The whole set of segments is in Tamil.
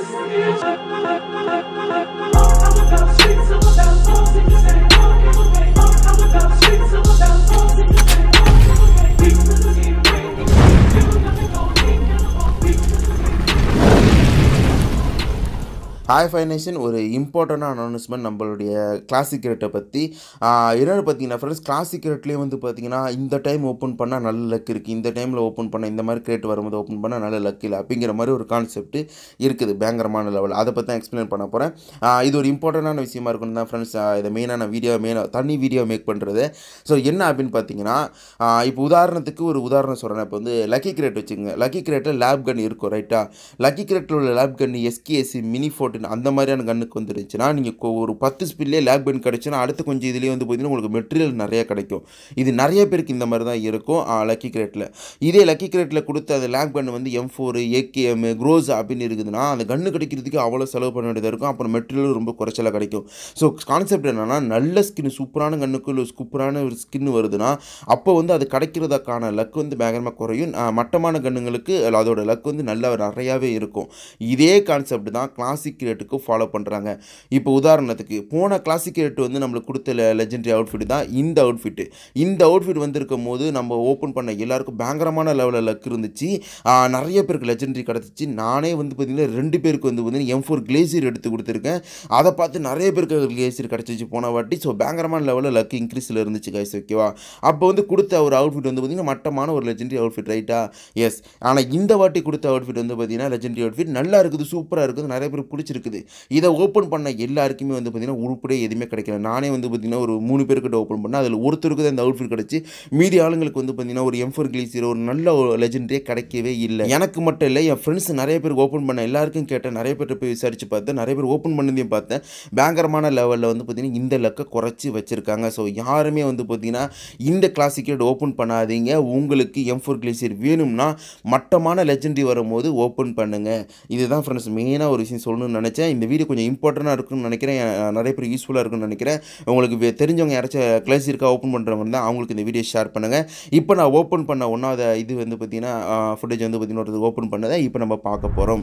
ஹாய் ஃபைனேஷன் ஒரு இம்பார்ட்டண்டான அனௌன்ஸ்மெண்ட் நம்மளுடைய கிளாசிக் ரேட்டை பற்றி என்னென்னு பார்த்தீங்கன்னா ஃப்ரெண்ட்ஸ் கிளாசிக் ரேட்லேயே வந்து பார்த்தீங்கன்னா இந்த டைம் ஓப்பன் பண்ணால் நல்ல லக் இருக்குது இந்த டைமில் ஓப்பன் பண்ண இந்த மாதிரி கிரேட் வரும்போது ஓப்பன் பண்ணால் நல்ல லக் இல்லை அப்படிங்கிற மாதிரி ஒரு கான்செப்ட் இருக்குது பயங்கரமான லெவல் அதை பற்றி தான் எக்ஸ்பிளைன் பண்ண போகிறேன் இது ஒரு இம்பார்ட்டண்டான விஷயமா இருக்கணும் தான் ஃப்ரெண்ட்ஸ் இதை மெயினான வீடியோ மெயினாக தனி வீடியோ மேக் பண்ணுறது ஸோ என்ன அப்படின்னு பார்த்தீங்கன்னா இப்போ உதாரணத்துக்கு ஒரு உதாரணம் சொல்கிறேன் இப்போ வந்து லக்கி கிரேட் வச்சுக்கோங்க லக்கி கிரேட்டில் லேப் கன் இருக்கும் ரைட்டா லக்கி கிரேட்டில் உள்ள லேப் கன் எஸ்கேஎஸ்சி மினி ஃபோர்டின் அந்த மாதிரியான கன்னுக்கு வந்துருச்சுன்னா நீங்கள் ஒரு பத்து ஸ்பில்லே லேப் கன் கிடச்சுன்னா அடுத்து கொஞ்சம் இதுலேயே வந்து பார்த்தீங்கன்னா உங்களுக்கு மெட்டீரியல் நிறையா கிடைக்கும் இது நிறைய பேருக்கு இந்த மாதிரி தான் இருக்கும் லக்கி கிரேட்டில் இதே லக்கி கிரேட்டில் கொடுத்த அந்த லேப் கன் வந்து எம் ஃபோர் ஏகேஎம் க்ரோஸ் அப்படின்னு இருக்குதுன்னா அந்த கன்று கிடைக்கிறதுக்கு அவ்வளோ செலவு பண்ண வேண்டியதாக இருக்கும் அப்புறம் மெட்டீரியல் ரொம்ப குறைச்சலாக கிடைக்கும் ஸோ கான்செப்ட் என்னென்னா நல்ல ஸ்கின் சூப்பரான கண்ணுக்கு இல்லை சூப்பரான ஒரு ஸ்கின் வருதுன்னா அப்போ வந்து அது கிடைக்கிறதுக்கான லக் வந்து பயங்கரமாக குறையும் ஆஹ் மட்டமான கண்ணுங்களுக்கு அதோட லக் வந்து நல்லா நிறையாவே இருக்கும் இதே கான்செப்ட் தான் கிளாசிக் ரேட்டுக்கு ஃபாலோ பண்ணுறாங்க இப்போ உதாரணத்துக்கு போன கிளாசிக் ரேட் வந்து நம்மளுக்கு கொடுத்த லெஜெண்டரி அவுட்ஃபிட் தான் இந்த அவுட்ஃபிட்டு இந்த அவுட்ஃபிட் வந்திருக்கும் போது நம்ம ஓப்பன் பண்ண எல்லாருக்கும் பயங்கரமான லெவலில் லக் இருந்துச்சு ஆஹ் நிறைய பேருக்கு லெஜெண்டரி கிடச்சிச்சு நானே வந்து பார்த்திங்கன்னா ரெண்டு பேருக்கு வந்து பார்த்தீங்கன்னா எம் ஃபோர் கிளேசியர் எடுத்து கொடுத்துருக்கேன் அதை பார்த்து நிறைய பேருக்கு கிளேசியர் கிடச்சிச்சு போன வாட்டி ஸோ பயங்கரமான லெவலில் லக் இன்க்ரீஸில் இருந்துச்சு கைஸ் ஓகேவா அப்போ வந்து கொடுத்த ஒரு அவுட்ஃபிட் வந்து பார்த்திங்கன்னா மட்டமான ஒரு லெஜெண்டரி அவுட்ஃபிட் ரைட்டா எஸ் ஆனால் இந்த வாட்டி கொடுத்த அவுட்ஃபிட் வந்து பார்த்திங்கன்னா லெஜெண்டரி அவுட்ஃபிட் நல்லா இருக்குது சூப்பராக இருக்குது நிறைய பேருக்கு பிடிச்சிருக்குது இதை ஓப்பன் பண்ண எல்லாருக்குமே வந்து பார்த்திங்கன்னா உருப்படியே எதுவுமே கிடைக்கல நானே வந்து பார்த்திங்கன்னா ஒரு மூணு பேர்கிட்ட ஓப்பன் பண்ணேன் அதில் ஒருத்தருக்கு தான் இந்த அவுட்ஃபிட் கிடச்சி மீதி ஆளுங்களுக்கு வந்து பார்த்திங்கன்னா ஒரு எம்ஃபோர் கிளீசியர் ஒரு நல்ல லெஜெண்டரியே கிடைக்கவே இல்லை எனக்கு மட்டும் இல்லை என் ஃப்ரெண்ட்ஸ் நிறைய பேருக்கு ஓப்பன் பண்ண எல்லாருக்கும் கேட்டேன் நிறைய பேர்கிட்ட போய் விசாரிச்சு பார்த்தேன் நிறைய பேர் ஓப்பன் பண்ணதையும் பார்த்தேன் பயங்கரமான லெவலில் வந்து பார்த்திங்கன்னா இந்த லக்கை குறைச்சி வச்சுருக்காங்க ஸோ யாருமே வந்து பார்த்திங்கன்னா இந்த கிளாசிக்கேட் ஓப்பன் பண்ணாதீங்க உங்களுக்கு எம் ஃபோர் கிளேசியர் வேணும்னா மட்டமான லெஜெண்டரி வரும்போது ஓப்பன் பண்ணுங்கள் இதுதான் ஃப்ரெண்ட்ஸ் மெயினாக ஒரு விஷயம் சொல்லணும்னு நினச்சேன் இந்த வீடியோ கொஞ்சம் இம்பார்ட்டண்ட்டாக இருக்குன்னு நினைக்கிறேன் அஹ் நிறைய பேர் யூஸ்ஃபுல்லாக இருக்குன்னு நினைக்கிறேன் உங்களுக்கு வே- தெரிஞ்சவங்க யாராச்சும் கிளாசிக்கா ஓப்பன் பண்ணுறவங்க தான் அவங்களுக்கு இந்த வீடியோ ஷேர் பண்ணுங்கள் இப்போ நான் ஓப்பன் பண்ண ஒன்றாவது இது வந்து பார்த்திங்கன்னா ஃபுட்டேஜ் வந்து பார்த்திங்கன்னா ஒரு ஓப்பன் பண்ணதை இப்போ நம்ம பார்க்க போகிறோம்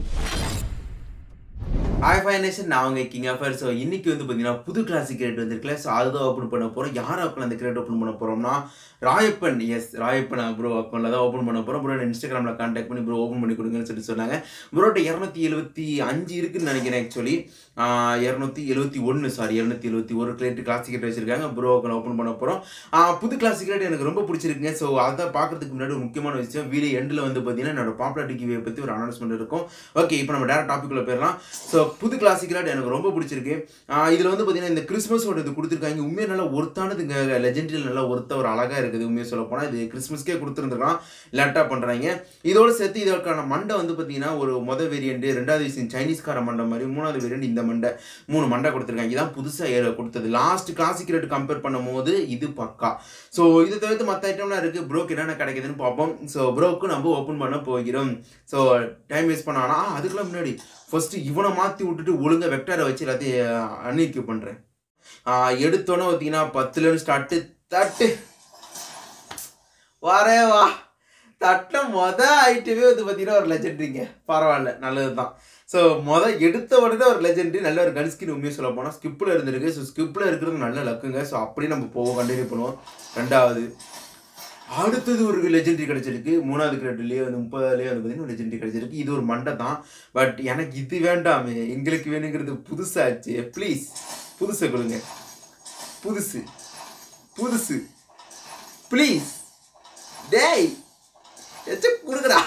ஹாய் ஃபைனேஷன் நான் அவங்க கிங் ஆஃபர் ஸோ இன்னைக்கு வந்து பார்த்தீங்கன்னா புது கிளாசிக் கிரேட் வந்திருக்குல்ல ஸோ அதுதான் ஓப்பன் பண்ண போகிறோம் யார் அக்கௌண்ட் அந்த கிரேட் ஓப்பன் பண்ண போகிறோம்னா ராயப்பன் எஸ் ராயப்பன் ப்ரோ அக்கௌண்ட்டில் தான் ஓப்பன் பண்ண போகிறோம் ப்ரோ இன்ஸ்டாகிராமில் கான்டாக்ட் பண்ணி ப்ரோ ஓப்பன் பண்ணி கொடுங்கன்னு சொல்லி சொன்னாங்க ப்ரோட்ட இரநூத்தி எழுபத்தி அஞ்சு இருக்குன்னு நினைக்கிறேன் ஆக்சுவலி இரநூத்தி எழுபத்தி ஒன்று சாரி இரநூத்தி எழுபத்தி ஒரு கிரேட் கிளாசிக் கிரேட் வச்சிருக்காங்க ப்ரோ அக்கௌண்ட் ஓப்பன் பண்ண போகிறோம் புது கிளாசிக் கிரேட் எனக்கு ரொம்ப பிடிச்சிருக்குங்க ஸோ அதை பார்க்கறதுக்கு முன்னாடி ஒரு முக்கியமான விஷயம் வீடியோ எண்டில் வந்து பார்த்தீங்கன்னா என்னோட பாப்புலர் டிகிவியை பற்றி ஒரு அனௌன்ஸ்மெண்ட் இருக்கும் ஓகே இப்போ நம்ம டேரக்ட் டாபிக்குள்ள போயிடலாம் ஸோ புது கிளாசிக் கிராட் எனக்கு ரொம்ப பிடிச்சிருக்கு இதில் வந்து பார்த்தீங்கன்னா இந்த கிறிஸ்மஸோட இது கொடுத்துருக்காங்க உண்மையாக நல்லா ஒருத்தானதுங்க லெஜெண்டரியில் நல்லா ஒருத்த ஒரு அழகாக இருக்குது உண்மையாக சொல்ல போனால் இது கிறிஸ்மஸ்க்கே கொடுத்துருந்துருக்கான் லேப்டாப் பண்ணுறாங்க இதோட சேர்த்து இதற்கான மண்டை வந்து பார்த்தீங்கன்னா ஒரு மொதல் வேரியண்ட் ரெண்டாவது விஷயம் சைனீஸ்கார மண்டை மாதிரி மூணாவது வேரியண்ட் இந்த மண்டை மூணு மண்டை கொடுத்துருக்காங்க இதான் புதுசாக கொடுத்தது லாஸ்ட் கிளாசிக் ரேட் கம்பேர் பண்ணும்போது இது பக்கா ஸோ இதை தவிர்த்து மற்ற ஐட்டம்லாம் இருக்குது ப்ரோக்கு என்னென்ன கிடைக்குதுன்னு பார்ப்போம் ஸோ ப்ரோக்கு நம்ம ஓப்பன் பண்ண போகிறோம் ஸோ டைம் வேஸ்ட் பண்ணானா அதுக்கெல்லாம் முன்னாடி ஃபர்ஸ்ட் இவனை மாற்றி விட்டுட்டு ஒழுங்கா வெக்டாரை வச்சு எல்லாத்தையும் அன்னிக்கு பண்ணுறேன் எடுத்தோன்னே பார்த்தீங்கன்னா பத்துலேருந்து ஸ்டார்ட்டு தட்டு வரே வா தட்டின மொத ஐட்டமே வந்து பார்த்தீங்கன்னா ஒரு லெஜெண்ட்ரிங்க பரவாயில்ல நல்லது தான் ஸோ மொதல் எடுத்த உடனே ஒரு லெஜெண்டரி நல்ல ஒரு கன் ஸ்கின் உண்மையாக சொல்ல போனால் ஸ்கிப்பில் இருந்திருக்கு ஸோ ஸ்கிப்பில் இருக்கிறது நல்ல லக்குங்க ஸோ அப்படியே நம்ம போவோம் கண்டினியூ பண்ணுவோம் ரெண்டாவது அடுத்தது ஒரு லெஜெண்டரி கிடைச்சிருக்கு மூணாவது கிரெட்லேயே வந்து முப்பதுலேயே வந்து பார்த்தீங்கன்னா லெஜெண்டரி கிடைச்சிருக்கு இது ஒரு மண்டை தான் பட் எனக்கு இது வேண்டாமே எங்களுக்கு வேணுங்கிறது புதுசாச்சு ப்ளீஸ் புதுசை கொடுங்க புதுசு புதுசு ப்ளீஸ் டேய் எச்ச கொடுக்குறா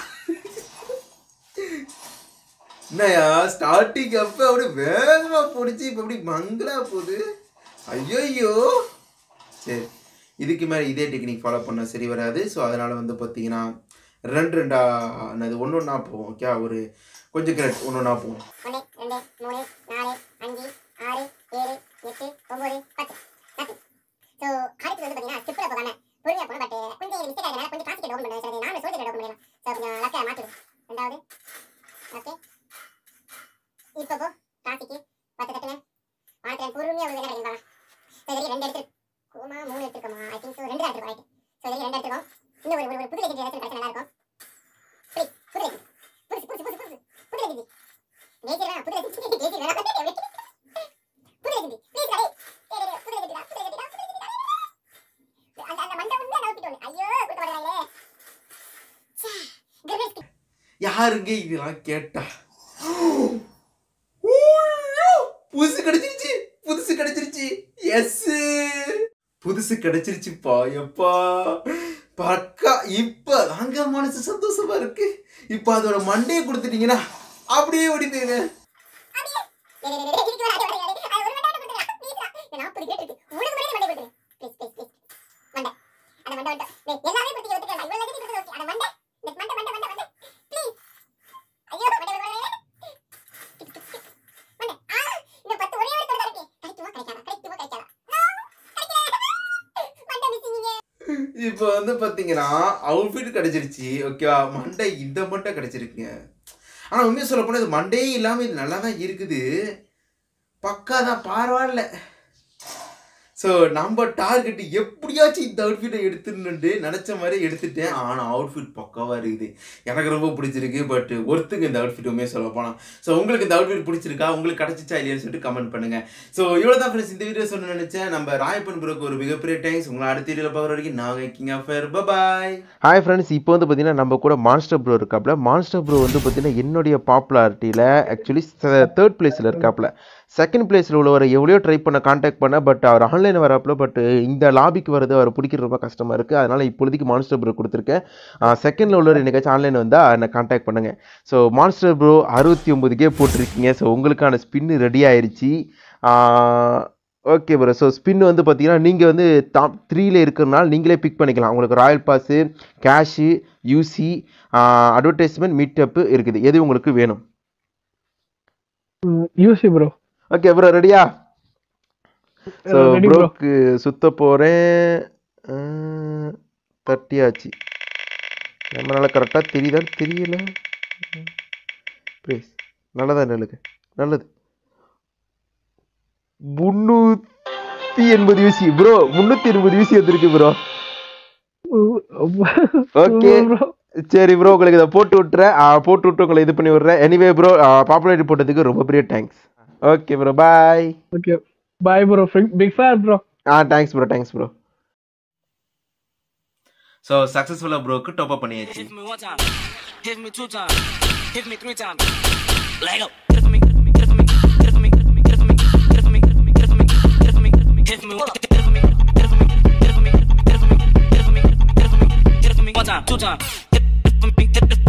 என்னையா ஸ்டார்டிங் அப்போ அப்படியே வேகமாக பிடிச்சி இப்போ அப்படி மங்களா போகுது ஐயோ சரி இதுக்கு மேலே இதே டெக்னிக் ஃபாலோ பண்ண சரி வராது ஸோ அதனால் வந்து பார்த்தீங்கன்னா ரெண்டு ரெண்டா என்னது ஒன்று ஒன்றா போவோம் ஓகே ஒரு கொஞ்சம் கிரெட் ஒன்று ஒன்றா போவோம் ஒன்று ரெண்டு மூணு நாலு அஞ்சு ஆறு ஏழு எட்டு ஒம்பது பத்து பத்து ஸோ அடுத்து வந்து பார்த்தீங்கன்னா ஸ்கிப்பில் போகாம பொறுமையாக போகணும் பட் கொஞ்சம் மிஸ்டேக் ஆகிறதுனால கொஞ்சம் காசு ஓப்பன் பண்ணுவேன் சார் நானும் சோதிச்சு ஓப்பன் பண்ணிடலாம் ஸோ கொஞ்சம் லக்கை மாற்றிடும் ரெண்டாவது ஓகே இப்போ போ காசிக்கு பத்து தட்டுங்க வானத்தில் பொறுமையாக வந்து என்ன கிடைக்கும் ஸோ இதுவரைக்கும் ரெண்டு எடுத்து கோமா மூணு எடுத்துருக்கோமா ஐ திங்க் ஸோ ரெண்டு தான் எடுத்துருக்கோம் ஸோ இதுவரைக்கும் ரெண்டு எடுத்துருக்கோம் இன்னும் ஒரு ஒரு ஒரு புது லெஜெண்ட் ஏதாச்சும் கிடைச்சா நல்லா இருக்கும் புது புது லெஜெண்ட் புதுசு புதுசு புதுசு புதுசு புது லெஜெண்ட் கிளேசியர் வேணாம் புது ரசிச்சு கிளேசியர் வேணாம் எப்படி புது ரசிச்சு ப்ளீஸ் கடை டேய் டேய் புது ரசிச்சுடா புது ரசிச்சுடா புது ரசிச்சுடா அந்த அந்த மண்டை உள்ள நவுத்திட்டு வந்து ஐயோ கொடுக்க மாட்டாங்களே ச்சே கிரேஸ் யாருங்க இதெல்லாம் கேட்டா ஊய்யோ! புதுசு கிடைச்சிருச்சு புதுசு கிடைச்சிருச்சு எஸ் புதுசு கிடைச்சிருச்சுப்பா எப்பா பக்கா இப்ப அங்க மனசு சந்தோஷமா இருக்கு இப்ப அதோட மண்டையை கொடுத்துட்டீங்கன்னா அப்படியே ஓடி போயிருவேன் இப்போ வந்து பாத்தீங்கன்னா அவுட்ஃபிட் கிடைச்சிருச்சு ஓகேவா மண்டை இந்த மண்டை கிடைச்சிருக்குங்க ஆனா உண்மையை சொல்ல போனா இது மண்டையே இல்லாம இது நல்லா தான் இருக்குது பக்கா தான் பரவாயில்ல ஸோ நம்ம டார்கெட் எப்படியாச்சும் இந்த அவுட்ஃபிட்டை எடுத்துடணுன்ட்டு நினச்ச மாதிரி எடுத்துட்டேன் ஆனால் அவுட்ஃபிட் பக்காவாக இருக்குது எனக்கு ரொம்ப பிடிச்சிருக்கு பட் ஒருத்துக்கு இந்த அவுட்ஃபிட் உண்மையாக சொல்ல போனால் ஸோ உங்களுக்கு இந்த அவுட்ஃபிட் பிடிச்சிருக்கா உங்களுக்கு கிடச்சிச்சா இல்லையான்னு சொல்லிட்டு கமெண்ட் பண்ணுங்கள் ஸோ இவ்வளோ தான் ஃப்ரெண்ட்ஸ் இந்த வீடியோ சொன்ன நினச்சேன் நம்ம ராயப்பன் ப்ரோக்கு ஒரு மிகப்பெரிய தேங்க்ஸ் உங்களை அடுத்த வீடியோவில் பார்க்குற வரைக்கும் நான் king offer bye hi friends இப்போ வந்து பார்த்தீங்கன்னா நம்ம கூட மான்ஸ்டர் ப்ரோ இருக்காப்புல மான்ஸ்டர் ப்ரோ வந்து பார்த்தீங்கன்னா என்னுடைய பாப்புலாரிட்டியில் ஆக்சுவலி தேர்ட் பிளேஸில் இருக்காப்புல செகண்ட் பிளேஸில் உள்ளவரை எவ்வளோ ட்ரை பண்ண காண்டாக்ட் பண்ண பட் அவர் ஆன்லைன் வராப்புல பட் இந்த லாபிக்கு வரது அவர் பிடிக்கிறது ரொம்ப கஷ்டமாக இருக்குது அதனால் இப்போதைக்கு மான்ஸ்டர் ப்ரோ கொடுத்துருக்கேன் செகண்டில் உள்ளவர் என்னைக்காச்சும் ஆன்லைன் வந்தால் என்னை காண்டாக்ட் பண்ணுங்கள் ஸோ மான்ஸ்டர் ப்ரோ அறுபத்தி ஒம்பது கே போட்டிருக்கீங்க ஸோ உங்களுக்கான ஸ்பின்னு ரெடி ஆயிருச்சு ஓகே ப்ரோ ஸோ ஸ்பின் வந்து பார்த்தீங்கன்னா நீங்கள் வந்து டாப் த்ரீல இருக்கிறனால நீங்களே பிக் பண்ணிக்கலாம் உங்களுக்கு royal pass cash UC advertisement meetup இருக்குது எது உங்களுக்கு வேணும் யூசி ப்ரோ ஓகே ப்ரோ ரெடியா ஸோ ரெடி ப்ரோ ப்ரோக்கு சுத்த போகிறேன் தட்டியாச்சு நம்மளால கரெக்டாக தெரியுதான்னு தெரியல ப்ளீஸ் நல்லதா நல்லது நல்லது முந்நூற்றி எண்பது யூசி ப்ரோ முந்நூற்றி எண்பது யூசி வந்திருக்கு ப்ரோ ஓகே ப்ரோ சரி ப்ரோ உங்களுக்கு இதை போட்டு விட்டுறேன் ஆ, போட்டு விட்டு உங்களை இது பண்ணி விட்றேன் எனிவே ப்ரோ பாப்புலாரிட்டி போட்டதுக்கு ரொம்ப பெரிய thanks okay bro bye okay bye bro big fan bro ஆ thanks bro thanks bro so சக்ஸஸ்ஃபுல்லாக ப்ரோக்கு டாப் அப் பண்ணியாச்சு Hit me one time, hit me two times, hit me three times. Lego. Hit it for me, hit it for me, hit it for me, hit it for me, hit it for me, hit it for me, hit it for me, hit it for me, hit it for me, hit it for me, hit it for me, hit it for me, hit it for me, hit it for me, hit it for me, hit it for me, hit it for me, hit it for me, hit it for me, one time, two times, hit it for me, hit it